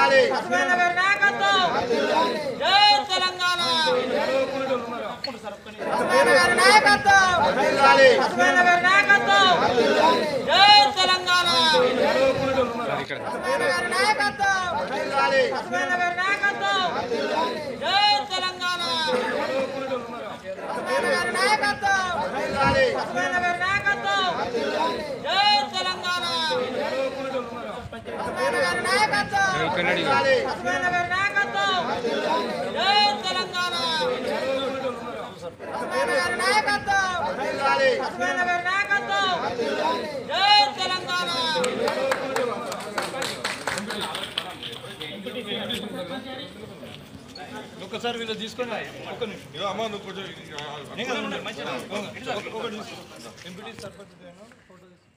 లక్ష్మణ గారి నాయకత్వం జై తెలంగాణ లక్ష్మణ గారి నాయకత్వం లక్ష్మణ గారి నాయకత్వం జై తెలంగాణ లక్ష్మణ గారి నాయకత్వం లక్ష్మణ గారి నాయకత్వం జై తెలంగాణ లక్ష్మణ గారి నాయకత్వం లక్ష్మణ గారి నాయకత్వం జై తెలంగాణ లక్ష్మణ గారి నాయకత్వం లక్ష్మణ గారి నాయకత్వం జై తెలంగాణ లక్ష్మణ గారి నాయకత్వం లక్ష్మణ గారి నాయకత్వం జై తెలంగాణ ఒక్కసారి వీళ్ళు తీసుకొని ఒక్క నిమిషం అమ్మ నువ్వు కొంచెం మంచిగా ఒక నిమిషం ఎంపీటీ సర్పంచ్ ఫోటో